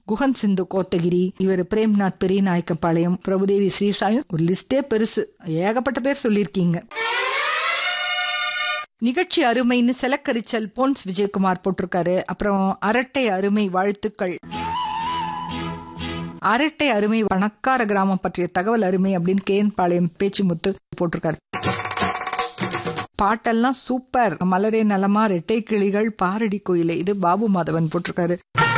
குஹன் சிந்து கோத்தகிரி இவர் பிரேம்நாத் பெரியநாயக்கம்பாளையம் பிரபுதேவி ஸ்ரீசாயும் ஒரு லிஸ்டே பெருசு ஏகப்பட்ட பேர் சொல்லியிருக்கீங்க நிகழ்ச்சி அருமைன்னு செலக்கரிச்சல் போன்ஸ் விஜயகுமார் போட்டிருக்காரு அப்புறம் அரட்டை அருமை வாழ்த்துக்கள் அரட்டை அருமை வணக்கார கிராமம் பற்றிய தகவல் அருமை அப்படின்னு கேன் பாளையம் பேச்சுமுத்து போட்டிருக்காரு பாட்டெல்லாம் சூப்பர் மலரே நலமா ரெட்டை கிளிகள் பாரடி கோயிலே இது பாபு மாதவன் போட்டிருக்காரு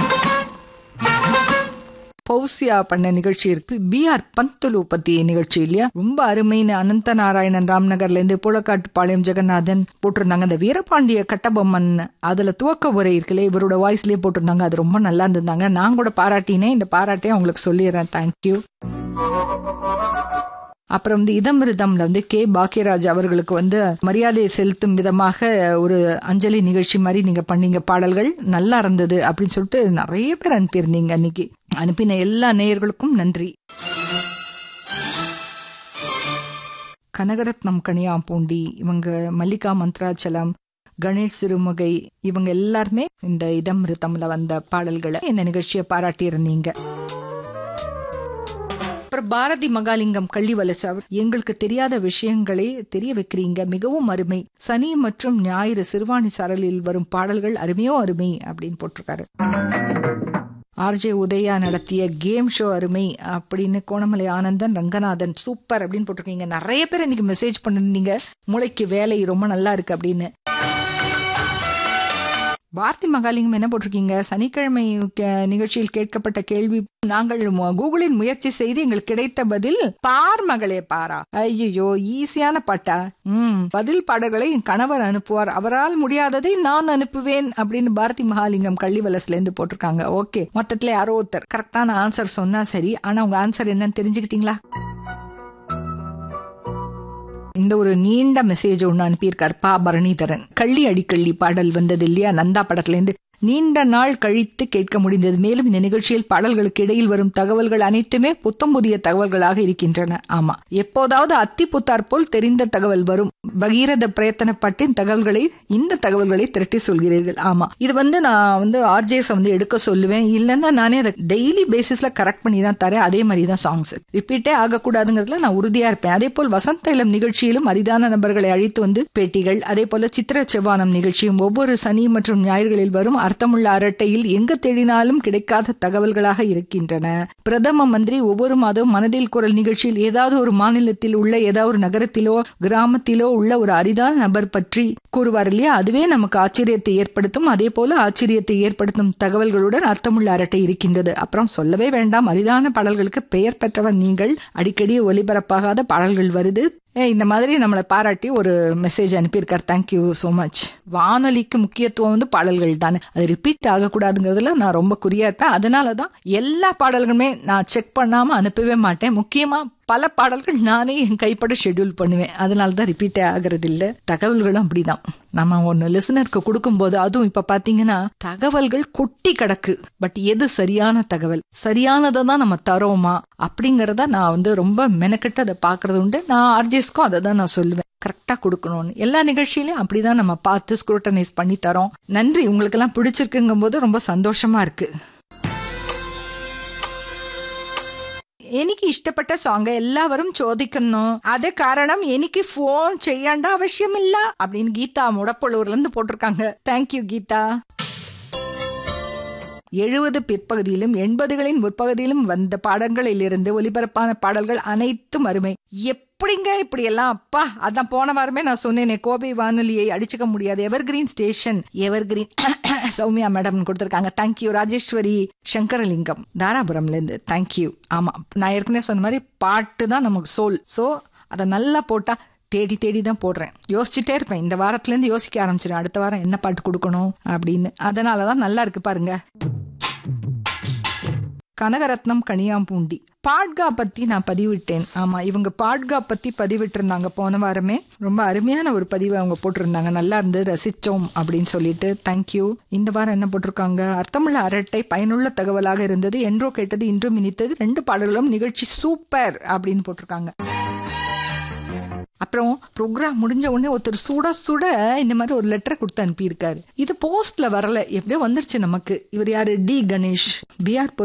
பௌசியா பண்ண நிகழ்ச்சி இருக்கு பி ஆர் பந்துலு பத்தி நிகழ்ச்சி இல்லையா ரொம்ப அருமைன்னு அனந்த நாராயணன் ராம்நகர்ல இருந்து புலக்காட்டுப்பாளையம் ஜெகநாதன் போட்டிருந்தாங்க அந்த வீரபாண்டிய கட்டபொம்மன் அதுல துவக்க உரை இருக்குல்ல இவரோட வாய்ஸ்லயே போட்டிருந்தாங்க அது ரொம்ப நல்லா இருந்திருந்தாங்க நான் கூட பாராட்டினேன் இந்த பாராட்டே அவங்களுக்கு சொல்லிடுறேன் தேங்க்யூ அப்புறம் வந்து இதமிருதம்ல வந்து கே பாக்கியராஜ் அவர்களுக்கு வந்து மரியாதையை செலுத்தும் விதமாக ஒரு அஞ்சலி நிகழ்ச்சி மாதிரி நீங்க பண்ணீங்க பாடல்கள் நல்லா இருந்தது அப்படின்னு சொல்லிட்டு நிறைய பேர் அனுப்பியிருந்தீங்க அன்னைக்கு அனுப்பின எல்லா நேயர்களுக்கும் நன்றி கனகரத்னம் கனியாம்பூண்டி இவங்க மல்லிகா மந்த்ராச்சலம் கணேஷ் சிறுமுகை இவங்க எல்லாருமே இந்த இடம் ரித்தம்ல வந்த பாடல்களை இந்த நிகழ்ச்சியை பாராட்டி இருந்தீங்க அப்புறம் பாரதி மகாலிங்கம் கள்ளிவலசு அவர் எங்களுக்கு தெரியாத விஷயங்களை தெரிய வைக்கிறீங்க மிகவும் அருமை சனி மற்றும் ஞாயிறு சிறுவாணி சாரலில் வரும் பாடல்கள் அருமையோ அருமை அப்படின்னு போட்டிருக்காரு ஆர்ஜே உதயா நடத்திய கேம் ஷோ அருமை அப்படின்னு கோணமலை ஆனந்தன் ரங்கநாதன் சூப்பர் அப்படின்னு போட்டிருக்கீங்க நிறைய பேர் இன்னைக்கு மெசேஜ் பண்ணிருந்தீங்க மூளைக்கு வேலை ரொம்ப நல்லா இருக்கு அப்படின்னு பாரதி மகாலிங்கம் என்ன போட்டிருக்கீங்க சனிக்கிழமை நிகழ்ச்சியில் கேட்கப்பட்ட கேள்வி நாங்கள் கூகுளின் முயற்சி செய்து எங்களுக்கு கிடைத்த பதில் பார் மகளே பாரா ஐயோ ஈஸியான பாட்டா ம் பதில் பாடல்களை என் கணவர் அனுப்புவார் அவரால் முடியாததை நான் அனுப்புவேன் அப்படின்னு பாரதி மகாலிங்கம் கள்ளிவலஸ்ல இருந்து போட்டிருக்காங்க ஓகே மொத்தத்துல யாரோ ஒருத்தர் கரெக்டான ஆன்சர் சொன்னா சரி ஆனா உங்க ஆன்சர் என்னன்னு தெரிஞ்சுக்கிட்டீங்களா இந்த ஒரு நீண்ட மெசேஜ் ஒன்று அனுப்பியிருக்கார் பா பரணிதரன் கள்ளி அடிக்கள்ளி பாடல் வந்தது இல்லையா நந்தா படத்துலேருந்து நீண்ட நாள் கழித்து கேட்க முடிந்தது மேலும் இந்த நிகழ்ச்சியில் பாடல்களுக்கு இடையில் வரும் தகவல்கள் அனைத்துமே புத்தம் புதிய தகவல்களாக இருக்கின்றன ஆமா எப்போதாவது அத்தி புத்தார் போல் தெரிந்த தகவல் வரும் பகீரத பிரயத்தனப்பட்டின் தகவல்களை இந்த தகவல்களை திரட்டி சொல்கிறீர்கள் ஆமா இது வந்து நான் வந்து ஆர்ஜேஸ் வந்து எடுக்க சொல்லுவேன் இல்லைன்னா நானே அதை டெய்லி பேசிஸ்ல கரெக்ட் பண்ணி தான் தரேன் அதே மாதிரி தான் சாங்ஸ் ரிப்பீட்டே ஆகக்கூடாதுங்கிறதுல நான் உறுதியா இருப்பேன் அதே போல் வசந்த இளம் நிகழ்ச்சியிலும் அரிதான நபர்களை அழைத்து வந்து பேட்டிகள் அதே போல சித்திர செவ்வானம் நிகழ்ச்சியும் ஒவ்வொரு சனி மற்றும் ஞாயிறுகளில் வரும் அர்த்தமுள்ள அரட்டையில் எங்க தேடினாலும் கிடைக்காத தகவல்களாக இருக்கின்றன பிரதம மந்திரி ஒவ்வொரு மாதம் மனதில் குரல் நிகழ்ச்சியில் ஏதாவது ஒரு மாநிலத்தில் உள்ள ஏதாவது ஒரு நகரத்திலோ கிராமத்திலோ உள்ள ஒரு அரிதான நபர் பற்றி கூறுவார் இல்லையா அதுவே நமக்கு ஆச்சரியத்தை ஏற்படுத்தும் அதே போல ஆச்சரியத்தை ஏற்படுத்தும் தகவல்களுடன் அர்த்தமுள்ள அரட்டை இருக்கின்றது அப்புறம் சொல்லவே வேண்டாம் அரிதான பாடல்களுக்கு பெயர் பெற்றவர் நீங்கள் அடிக்கடி ஒலிபரப்பாகாத பாடல்கள் வருது இந்த மாதிரி நம்மளை பாராட்டி ஒரு மெசேஜ் அனுப்பியிருக்கார் தேங்க்யூ ஸோ மச் வானொலிக்கு முக்கியத்துவம் வந்து பாடல்கள் தானே அது ரிப்பீட் ஆகக்கூடாதுங்கிறதுல நான் ரொம்ப குறியா இருப்பேன் அதனால தான் எல்லா பாடல்களுமே நான் செக் பண்ணாமல் அனுப்பவே மாட்டேன் முக்கியமாக பல பாடல்கள் நானே என் கைப்பட ஷெட்யூல் பண்ணுவேன் அதனால தான் ரிப்பீட்டே ஆகிறது இல்லை தகவல்களும் அப்படிதான் நம்ம ஒன்று லிசனருக்கு கொடுக்கும்போது அதுவும் இப்போ பார்த்தீங்கன்னா தகவல்கள் கொட்டி கிடக்கு பட் எது சரியான தகவல் சரியானதை தான் நம்ம தரோமா அப்படிங்கிறத நான் வந்து ரொம்ப மெனக்கெட்டு அதை பார்க்கறது உண்டு நான் ஆர்ஜிஎஸ்க்கும் அதை தான் நான் சொல்லுவேன் கரெக்டாக கொடுக்கணும்னு எல்லா நிகழ்ச்சியிலையும் அப்படிதான் நம்ம பார்த்து ஸ்க்ரூட்டனைஸ் பண்ணி தரோம் நன்றி உங்களுக்கெல்லாம் பிடிச்சிருக்குங்கும் போது ரொம்ப சந்தோஷமா இருக்கு എനിക്ക് ഇഷ്ടപ്പെട്ട സോങ് എല്ലാവരും ചോദിക്കുന്നു അത് കാരണം എനിക്ക് ഫോൺ ചെയ്യേണ്ട ആവശ്യമില്ല அப்படின்னு கீதா முடப்பள்ளூர்ல இருந்து போட்டிருக்காங்க தேங்க்யூ கீதா எழுபது பிற்பகுதியிலும் எண்பதுகளின் முற்பகுதியிலும் வந்த பாடல்களிலிருந்து ஒலிபரப்பான பாடல்கள் அனைத்தும் அருமை எப்படிங்க இப்படி எல்லாம் அப்பா அதான் போன வாரமே நான் சொன்னேனே கோபை வானொலியை அடிச்சுக்க முடியாது evergreen station evergreen Soumya madam கொடுத்துருக்காங்க தேங்க்யூ ராஜேஸ்வரி சங்கரலிங்கம் தாராபுரம்ல இருந்து தேங்க்யூ ஆமா நான் ஏற்கனவே சொன்ன மாதிரி பாட்டு தான் நமக்கு சோல் ஸோ அதை நல்லா போட்டா தேடி தேடி தான் போடுறேன் யோசிச்சுட்டே இருப்பேன் இந்த வாரத்துலேருந்து யோசிக்க ஆரம்பிச்சிடும் அடுத்த வாரம் என்ன பாட்டு கொடுக்கணும் அப்படின்னு அதனால தான் நல்லா இருக்கு பாருங்க கனகரத்னம் கனியாம்பூண்டி பாட்கா பத்தி நான் பதிவிட்டேன் ஆமா இவங்க பாட்கா பத்தி பதிவிட்டிருந்தாங்க போன வாரமே ரொம்ப அருமையான ஒரு பதிவை அவங்க போட்டிருந்தாங்க நல்லா இருந்தது ரசிச்சோம் அப்படின்னு சொல்லிட்டு தேங்க்யூ இந்த வாரம் என்ன போட்டிருக்காங்க அர்த்தமுள்ள அரட்டை பயனுள்ள தகவலாக இருந்தது என்றோ கேட்டது இன்றும் இனித்தது ரெண்டு பாடல்களும் நிகழ்ச்சி சூப்பர் அப்படின்னு போட்டிருக்காங்க அப்புறம் ப்ரோக்ராம் முடிஞ்ச உடனே ஒருத்தர் சுட சுட இந்த மாதிரி ஒரு லெட்டர் கொடுத்து அனுப்பியிருக்காரு இது போஸ்ட்ல வரல எப்படியோ வந்துருச்சு நமக்கு இவர் யாரு டி கணேஷ் பிஆர்